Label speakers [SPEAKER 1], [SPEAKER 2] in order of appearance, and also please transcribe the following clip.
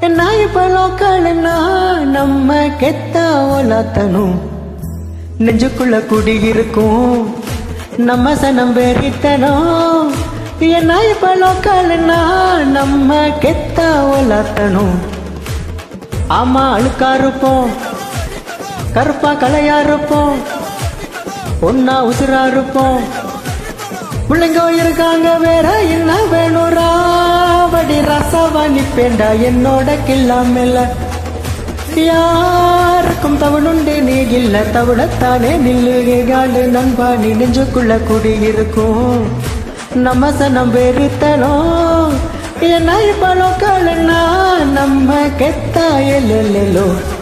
[SPEAKER 1] நாய் பழோக்கள்னா நம்ம கெத்த ஒலாத்தனும் நெஞ்சுக்குள்ள குடியிருக்கும் நம்ம சனம் வெறித்தனும் என் நாய் பழோக்கள்னா நம்ம கெத்த ஒலாத்தனும் ஆமா அழுக்கா இருப்போம் கருப்பா கலையா இருப்போம் ஒன்னா உசுரா இருப்போம் பிள்ளைங்க இருக்காங்க வேற என்ன வேணும்ரா வடி ரசவா நிப்பேண்டா என்னோட கில்லாமல யாருக்கும் தவணுண்டு நீ இல்ல தவிடத்தானே நில்லு காண்டு நண்பா நீ நெஞ்சுக்குள்ள குடியிருக்கும் நம்ம சனம் வெறுத்தனும் என்ன பழம் நம்ம கெத்தா எல்லோ